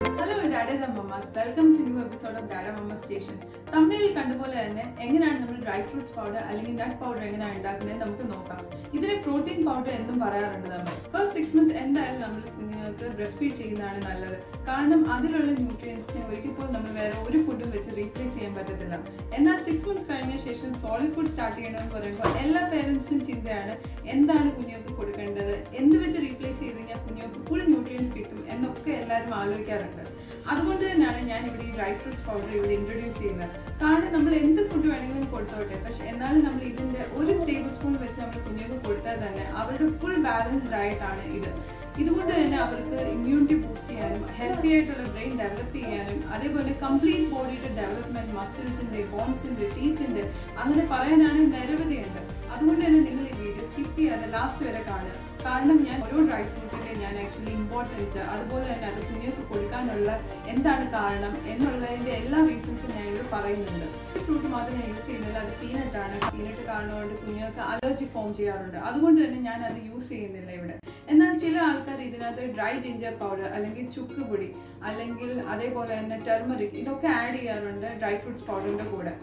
hello daddies and mammas welcome to new episode of dada mamma station തമിഴിൽ കണ്ടപോലെ തന്നെ എങ്ങനെയാണ് നമ്മൾ ഡ്രൈ ഫ്രൂട്ട്സ് പൗഡർ അല്ലെങ്കിൽ നട്ട് പൗഡർ എങ്ങനെയാണ് ഉണ്ടാക്കുന്നത് നമുക്ക് നോക്കാം ഇതിനെ പ്രോട്ടീൻ പൗഡർ എന്നും പറയാറുണ്ട് നമ്മൾ ഫസ്റ്റ് സിക്സ് മന്ത്സ് എന്തായാലും നമ്മൾ കുഞ്ഞുങ്ങൾക്ക് ബ്രസ്റ്റ് ഫീഡ് ചെയ്യുന്നതാണ് നല്ലത് കാരണം അതിലുള്ള ന്യൂട്രിയൻസിനെ ഒരിക്കൽ പോലും നമ്മൾ വേറെ ഒരു ഫുഡും വെച്ച് റീപ്ലേസ് ചെയ്യാൻ പറ്റത്തില്ല എന്നാൽ സിക്സ് മന്ത്സ് കഴിഞ്ഞ ശേഷം സോളിഡ് ഫുഡ് സ്റ്റാർട്ട് ചെയ്യണമെന്ന് പറയുമ്പോൾ എല്ലാ പേരൻസിനും ചിന്തയാണ് എന്താണ് കുഞ്ഞുങ്ങൾക്ക് കൊടുക്കേണ്ടത് എന്ത് വെച്ച് റീപ്ലേസ് ചെയ്ത് കഴിഞ്ഞാൽ കുഞ്ഞുങ്ങൾക്ക് ഫുൾ ന്യൂട്രിയൻസ് കിട്ടും എന്നൊക്കെ എല്ലാവരും ആലോചിക്കാറുണ്ട് അതുകൊണ്ട് തന്നെയാണ് ഞാൻ ഇവിടെ ഈ ഡ്രൈ ഫ്രൂട്ട് പൗഡർ ഇവിടെ ഇൻട്രൊഡ്യൂസ് ചെയ്യുന്നത് കാരണം നമ്മൾ എന്ത് ഫുഡ് വേണമെങ്കിലും കൊടുത്തോട്ടെ പക്ഷെ എന്നാലും നമ്മൾ ഇതിന്റെ ഒരു ടേബിൾ സ്പൂൺ വെച്ച് നമ്മൾ കുഞ്ഞുങ്ങൾക്ക് കൊടുത്താൽ തന്നെ അവരുടെ ഫുൾ ബാലൻസ്ഡ് ഡയറ്റ് ആണ് ഇത് ഇതുകൊണ്ട് തന്നെ അവർക്ക് ഇമ്മ്യൂണിറ്റി ബൂസ്റ്റ് ചെയ്യാനും ഹെൽത്തി ആയിട്ടുള്ള ബ്രെയിൻ ഡെവലപ്പ് ചെയ്യാനും അതേപോലെ കംപ്ലീറ്റ് ബോഡിയുടെ ഡെവലപ്മെന്റ് മസിൽസിന്റെ ബോൺസിന്റെ ടീത്തിന്റെ അങ്ങനെ പറയാനാണ് നിരവധിയുണ്ട് അതുകൊണ്ട് തന്നെ നിങ്ങൾ ഈ വീഡിയോ സ്കിപ്പ് ചെയ്യാതെ ലാസ്റ്റ് വരെ കാണുക കാരണം ഞാൻ ഓരോ ഡ്രൈ ഫ്രൂട്ടിന്റെ ഞാൻ ആക്ച്വലി ഇമ്പോർട്ടൻസ് അതുപോലെ തന്നെ അത് കുഞ്ഞുങ്ങൾക്ക് കൊടുക്കാനുള്ള എന്താണ് കാരണം എന്നുള്ളതിന്റെ എല്ലാ റീസൺസും ഞാൻ ഇവിടെ പറയുന്നുണ്ട് ഫ്രൂട്ട് മാത്രം ഞാൻ യൂസ് ചെയ്യുന്നില്ല അത് പീനട്ട് ആണ് പീനട്ട് കാരണമുണ്ട് കുഞ്ഞുങ്ങൾക്ക് അലർജി ഫോം ചെയ്യാറുണ്ട് അതുകൊണ്ട് തന്നെ ഞാൻ അത് യൂസ് ചെയ്യുന്നില്ല ഇവിടെ എന്നാൽ ചില ആൾക്കാർ ഇതിനകത്ത് ഡ്രൈ ജിഞ്ചർ പൗഡർ അല്ലെങ്കിൽ ചുക്ക് പൊടി അല്ലെങ്കിൽ അതേപോലെ തന്നെ ടെർമറിക് ഇതൊക്കെ ആഡ് ചെയ്യാറുണ്ട് ഡ്രൈ ഫ്രൂട്ട്സ് പൗഡറിന്റെ കൂടെ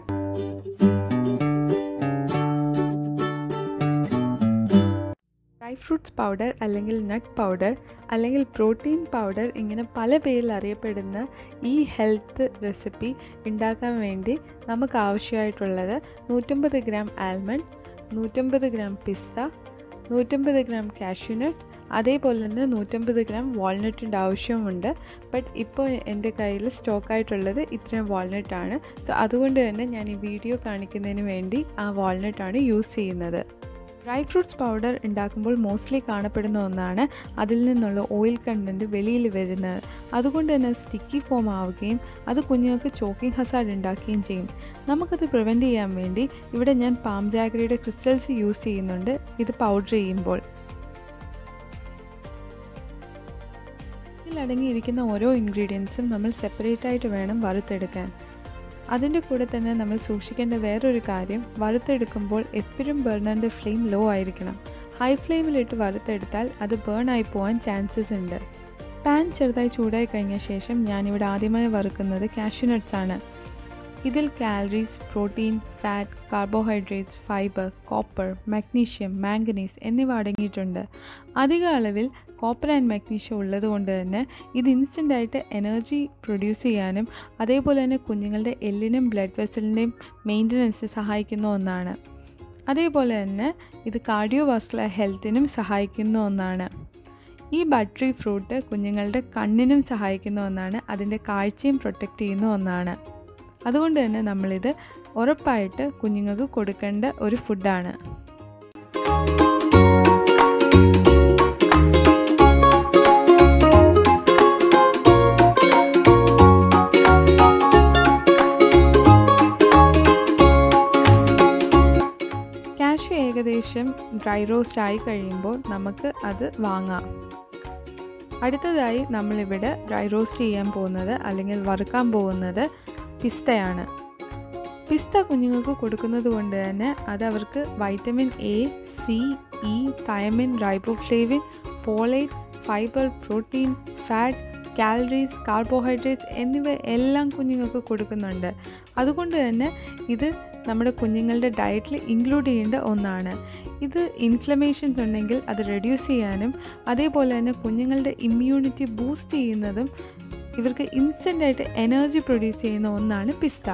ഡ്രൈ ഫ്രൂട്ട്സ് പൗഡർ അല്ലെങ്കിൽ നട്ട് പൗഡർ അല്ലെങ്കിൽ പ്രോട്ടീൻ പൗഡർ ഇങ്ങനെ പല പേരിൽ അറിയപ്പെടുന്ന ഈ ഹെൽത്ത് റെസിപ്പി ഉണ്ടാക്കാൻ വേണ്ടി നമുക്ക് ആവശ്യമായിട്ടുള്ളത് നൂറ്റമ്പത് ഗ്രാം ആൽമണ്ട് നൂറ്റമ്പത് ഗ്രാം പിസ്ത നൂറ്റമ്പത് ഗ്രാം കാഷ്യൂനട്ട് അതേപോലെ തന്നെ നൂറ്റമ്പത് ഗ്രാം വാൾനട്ടിൻ്റെ ആവശ്യമുണ്ട് ബട്ട് ഇപ്പോൾ എൻ്റെ കയ്യിൽ സ്റ്റോക്കായിട്ടുള്ളത് ഇത്രയും വാൾനട്ടാണ് സോ അതുകൊണ്ട് തന്നെ ഞാൻ ഈ വീഡിയോ കാണിക്കുന്നതിന് വേണ്ടി ആ വാൾനട്ടാണ് യൂസ് ചെയ്യുന്നത് ഡ്രൈ ഫ്രൂട്ട്സ് പൗഡർ ഉണ്ടാക്കുമ്പോൾ മോസ്റ്റ്ലി കാണപ്പെടുന്ന ഒന്നാണ് അതിൽ നിന്നുള്ള ഓയിൽ കണ്ടൻറ്റ് വെളിയിൽ വരുന്നത് അതുകൊണ്ട് തന്നെ സ്റ്റിക്കി ഫോം ആവുകയും അത് കുഞ്ഞുങ്ങൾക്ക് ചോക്കിംഗ് ഹസാർഡ് ഉണ്ടാക്കുകയും ചെയ്യും നമുക്കത് പ്രിവെൻറ്റ് ചെയ്യാൻ വേണ്ടി ഇവിടെ ഞാൻ പാം ജാഗ്രയുടെ ക്രിസ്റ്റൽസ് യൂസ് ചെയ്യുന്നുണ്ട് ഇത് പൗഡർ ചെയ്യുമ്പോൾ ഇതിലടങ്ങിയിരിക്കുന്ന ഓരോ ഇൻഗ്രീഡിയൻസും നമ്മൾ സെപ്പറേറ്റ് ആയിട്ട് വേണം വറുത്തെടുക്കാൻ അതിൻ്റെ കൂടെ തന്നെ നമ്മൾ സൂക്ഷിക്കേണ്ട വേറൊരു കാര്യം വറുത്തെടുക്കുമ്പോൾ എപ്പോഴും ബേർണറിൻ്റെ ഫ്ലെയിം ലോ ആയിരിക്കണം ഹൈ ഫ്ലെയിമിലിട്ട് വറുത്തെടുത്താൽ അത് ബേൺ ആയി പോകാൻ ചാൻസസ് ഉണ്ട് പാൻ ചെറുതായി ചൂടായി കഴിഞ്ഞ ശേഷം ഞാനിവിടെ ആദ്യമായി വറുക്കുന്നത് കാഷ്യൂനട്ട്സ് ആണ് ഇതിൽ calories protein fat carbohydrates fibre copper magnesium manganese എന്നിവ അടങ്ങിയിട്ടുണ്ട് അധിക അളവിൽ കോപ്പർ ആൻഡ് മഗ്നീഷ്യം ഉള്ളത് കൊണ്ട് തന്നെ ഇത് ഇൻസ്റ്റൻ്റായിട്ട് എനർജി പ്രൊഡ്യൂസ് ചെയ്യാനും അതേപോലെ തന്നെ കുഞ്ഞുങ്ങളുടെ എല്ലിനും ബ്ലഡ് വെസലിൻ്റെയും മെയിൻ്റനൻസ് സഹായിക്കുന്ന ഒന്നാണ് അതേപോലെ തന്നെ ഇത് കാർഡിയോ വാസ്കുലർ ഹെൽത്തിനും സഹായിക്കുന്ന ഒന്നാണ് ഈ ബട്ടറി ഫ്രൂട്ട് കുഞ്ഞുങ്ങളുടെ കണ്ണിനും സഹായിക്കുന്ന ഒന്നാണ് അതിൻ്റെ കാഴ്ചയും പ്രൊട്ടക്റ്റ് ചെയ്യുന്ന ഒന്നാണ് അതുകൊണ്ട് തന്നെ നമ്മളിത് ഉറപ്പായിട്ട് കുഞ്ഞുങ്ങൾക്ക് കൊടുക്കേണ്ട ഒരു ഫുഡാണ് കാഷ്യൂ ഏകദേശം ഡ്രൈ റോസ്റ്റ് ആയി കഴിയുമ്പോൾ നമുക്ക് അത് വാങ്ങാം അടുത്തതായി നമ്മളിവിടെ ഡ്രൈ റോസ്റ്റ് ചെയ്യാൻ പോകുന്നത് അല്ലെങ്കിൽ വറുക്കാൻ പോകുന്നത് പിസ്തയാണ് പിസ്ത കുഞ്ഞുങ്ങൾക്ക് കൊടുക്കുന്നത് കൊണ്ട് തന്നെ അത് അവർക്ക് vitamin A C E thiamine riboflavin folate fibre protein fat calories carbohydrates എന്നിവ എല്ലാം കുഞ്ഞുങ്ങൾക്ക് കൊടുക്കുന്നുണ്ട് അതുകൊണ്ട് തന്നെ ഇത് നമ്മുടെ കുഞ്ഞുങ്ങളുടെ ഡയറ്റിൽ ഇൻക്ലൂഡ് ചെയ്യേണ്ട ഒന്നാണ് ഇത് ഇൻഫ്ലമേഷൻസ് ഉണ്ടെങ്കിൽ അത് റെഡ്യൂസ് ചെയ്യാനും അതേപോലെ തന്നെ കുഞ്ഞുങ്ങളുടെ ഇമ്മ്യൂണിറ്റി ബൂസ്റ്റ് ചെയ്യുന്നതും ഇവർക്ക് ഇൻസ്റ്റൻ്റായിട്ട് എനർജി പ്രൊഡ്യൂസ് ചെയ്യുന്ന ഒന്നാണ് പിസ്ത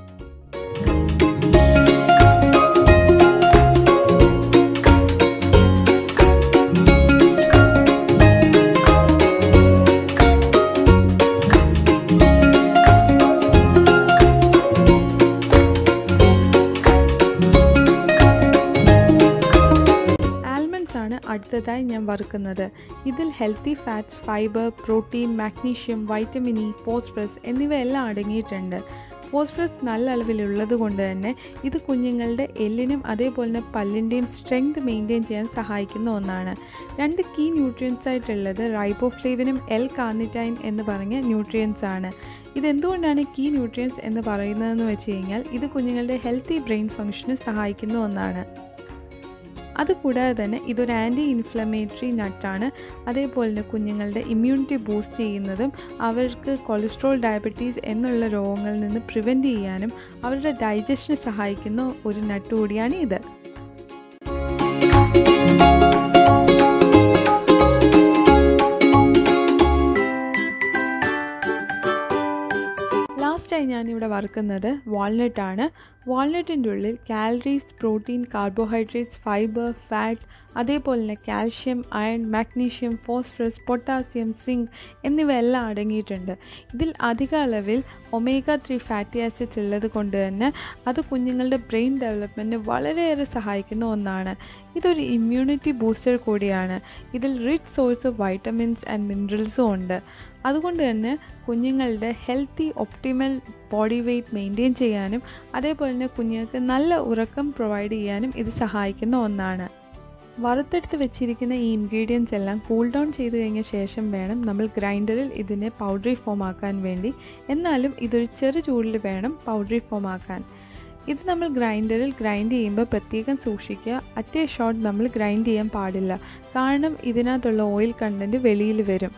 ആണ് അടുത്തതായി ഞാൻ വറുക്കുന്നത് ഇതിൽ healthy fats fibre protein magnesium vitamin E phosphorus എന്നിവയെല്ലാം അടങ്ങിയിട്ടുണ്ട് ഫോസ്ഫറസ് നല്ല അളവിലുള്ളത് കൊണ്ട് തന്നെ ഇത് കുഞ്ഞുങ്ങളുടെ എല്ലിനും അതേപോലെ തന്നെ പല്ലിൻ്റെയും സ്ട്രെങ്ത് മെയിൻറ്റെയിൻ ചെയ്യാൻ സഹായിക്കുന്ന ഒന്നാണ് രണ്ട് കീ ന്യൂട്രിയൻസ് ആയിട്ടുള്ളത് റൈബോഫ്ലേവിനും എൽ കാർണിറ്റൈൻ എന്ന് പറഞ്ഞ ന്യൂട്രിയൻസ് ആണ് ഇതെന്തുകൊണ്ടാണ് കീ ന്യൂട്രിയൻസ് എന്ന് പറയുന്നതെന്ന് വെച്ച് കഴിഞ്ഞാൽ ഇത് കുഞ്ഞുങ്ങളുടെ ഹെൽത്തി ബ്രെയിൻ ഫംഗ്ഷന് സഹായിക്കുന്ന ഒന്നാണ് അതുകൂടാതെ തന്നെ ഇതൊരു ആൻറ്റി ഇൻഫ്ലമേറ്ററി നട്ടാണ് അതേപോലെ തന്നെ കുഞ്ഞുങ്ങളുടെ ഇമ്മ്യൂണിറ്റി ബൂസ്റ്റ് ചെയ്യുന്നതും അവർക്ക് കൊളസ്ട്രോൾ ഡയബറ്റീസ് എന്നുള്ള രോഗങ്ങളിൽ നിന്ന് പ്രിവെൻറ്റ് ചെയ്യാനും അവരുടെ ഡൈജഷന് സഹായിക്കുന്ന ഒരു നട്ട് കൂടിയാണ് ഇത് ലാസ്റ്റായി ഞാനിവിടെ വറുക്കുന്നത് വാൾനട്ടാണ് വാൾനട്ടിൻ്റെ ഉള്ളിൽ calories protein carbohydrates fibre fat അതേപോലെ തന്നെ calcium iron magnesium phosphorus potassium zinc എന്നിവയെല്ലാം അടങ്ങിയിട്ടുണ്ട് ഇതിൽ അധിക അളവിൽ ഒമേഗ ത്രീ ഫാറ്റി ആസിഡ്സ് ഉള്ളത് കൊണ്ട് തന്നെ അത് കുഞ്ഞുങ്ങളുടെ ബ്രെയിൻ ഡെവലപ്മെൻറ്റിന് വളരെയേറെ സഹായിക്കുന്ന ഒന്നാണ് ഇതൊരു ഇമ്മ്യൂണിറ്റി ബൂസ്റ്റർ കൂടിയാണ് ഇതിൽ rich source of vitamins and മിനറൽസും ഉണ്ട് അതുകൊണ്ട് തന്നെ കുഞ്ഞുങ്ങളുടെ healthy optimal body weight maintain ചെയ്യാനും അതേപോലെ തന്നെ കുഞ്ഞുങ്ങൾക്ക് നല്ല ഉറക്കം പ്രൊവൈഡ് ചെയ്യാനും ഇത് സഹായിക്കുന്ന ഒന്നാണ് വറുത്തെടുത്ത് വെച്ചിരിക്കുന്ന ഈ ഇൻഗ്രീഡിയൻസ് എല്ലാം കൂൾ ഡൗൺ ചെയ്ത് കഴിഞ്ഞ ശേഷം വേണം നമ്മൾ ഗ്രൈൻഡറിൽ ഇതിനെ പൗഡറി ഫോം ആക്കാൻ വേണ്ടി എന്നാലും ഇതൊരു ചെറു ചൂടിൽ വേണം പൗഡറി ഫോം ആക്കാൻ ഇത് നമ്മൾ ഗ്രൈൻഡറിൽ ഗ്രൈൻഡ് ചെയ്യുമ്പോൾ പ്രത്യേകം സൂക്ഷിക്കുക അറ്റേ ഷോട്ട് നമ്മൾ ഗ്രൈൻഡ് ചെയ്യാൻ പാടില്ല കാരണം ഇതിനകത്തുള്ള ഓയിൽ കണ്ടൻറ്റ് വെളിയിൽ വരും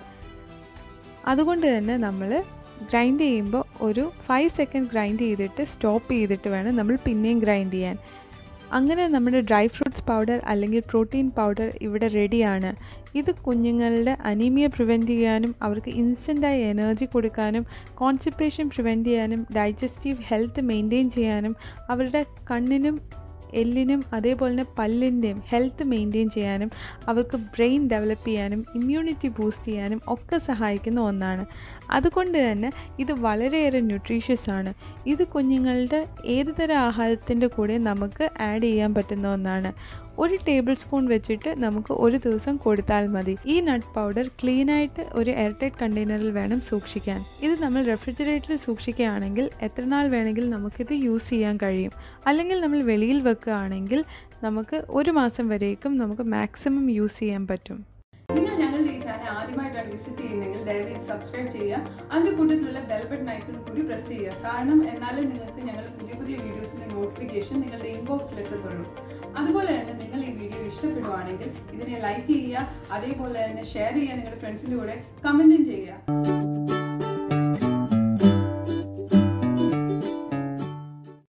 അതുകൊണ്ട് തന്നെ നമ്മൾ ഗ്രൈൻഡ് ചെയ്യുമ്പോൾ ഒരു ഫൈവ് സെക്കൻഡ് ഗ്രൈൻഡ് ചെയ്തിട്ട് സ്റ്റോപ്പ് ചെയ്തിട്ട് വേണം നമ്മൾ പിന്നെയും ഗ്രൈൻഡ് ചെയ്യാൻ അങ്ങനെ നമ്മുടെ ഡ്രൈ ഫ്രൂട്ട്സ് പൗഡർ അല്ലെങ്കിൽ പ്രോട്ടീൻ പൗഡർ ഇവിടെ റെഡിയാണ് ഇത് കുഞ്ഞുങ്ങളുടെ അനീമിയ പ്രിവെൻറ്റ് ചെയ്യാനും അവർക്ക് ഇൻസ്റ്റൻ്റായി എനർജി കൊടുക്കാനും കോൺസിപ്പേഷൻ പ്രിവെൻറ്റ് ചെയ്യാനും ഡൈജസ്റ്റീവ് ഹെൽത്ത് മെയിൻറ്റെയിൻ ചെയ്യാനും അവരുടെ കണ്ണിനും എല്ലിനും അതേപോലെ തന്നെ പല്ലിൻ്റെയും ഹെൽത്ത് മെയിൻറ്റെയിൻ ചെയ്യാനും അവർക്ക് ബ്രെയിൻ ഡെവലപ്പ് ചെയ്യാനും ഇമ്മ്യൂണിറ്റി ബൂസ്റ്റ് ചെയ്യാനും ഒക്കെ സഹായിക്കുന്ന ഒന്നാണ് അതുകൊണ്ട് തന്നെ ഇത് വളരെയേറെ ന്യൂട്രീഷ്യസ് ആണ് ഇത് കുഞ്ഞുങ്ങളുടെ ഏത് തരം ആഹാരത്തിൻ്റെ കൂടെ നമുക്ക് ആഡ് ചെയ്യാൻ പറ്റുന്ന ഒന്നാണ് ഒരു ടേബിൾ സ്പൂൺ വെച്ചിട്ട് നമുക്ക് ഒരു ദിവസം കൊടുത്താൽ മതി ഈ നട്ട് പൗഡർ ക്ലീനായിട്ട് ഒരു എയർടൈറ്റ് കണ്ടെയ്നറിൽ വേണം സൂക്ഷിക്കാൻ ഇത് നമ്മൾ റെഫ്രിജറേറ്ററിൽ സൂക്ഷിക്കുകയാണെങ്കിൽ എത്ര നാൾ വേണമെങ്കിലും നമുക്കിത് യൂസ് ചെയ്യാൻ കഴിയും അല്ലെങ്കിൽ നമ്മൾ വെളിയിൽ വെക്കുകയാണെങ്കിൽ നമുക്ക് ഒരു മാസം വരേക്കും നമുക്ക് മാക്സിമം യൂസ് ചെയ്യാൻ പറ്റും നിങ്ങൾ ഞങ്ങളുടെ ഈ ചാനൽ ആദ്യമായിട്ടാണ് വിസിറ്റ് ചെയ്യുന്നതെങ്കിൽ ദയവായി സബ്സ്ക്രൈബ് ചെയ്യുക അതിന്റെ കൂട്ടത്തിലുള്ള ബെൽ ബട്ടൺ ഐക്കൺ കൂടി പ്രസ് ചെയ്യുക കാരണം എന്നാലേ നിങ്ങൾക്ക് ഞങ്ങൾ പുതിയ പുതിയ വീഡിയോസിന്റെ നോട്ടിഫിക്കേഷൻ നിങ്ങളുടെ ഇൻബോക്സിൽ എത്തത്തുള്ളൂ അതുപോലെ തന്നെ നിങ്ങൾ ഈ വീഡിയോ ഇഷ്ടപ്പെടുവാണെങ്കിൽ ഇതിനെ ലൈക്ക് ചെയ്യുക അതേപോലെ തന്നെ ഷെയർ ചെയ്യുക നിങ്ങളുടെ ഫ്രണ്ട്സിന്റെ കൂടെ കമന്റും ചെയ്യുക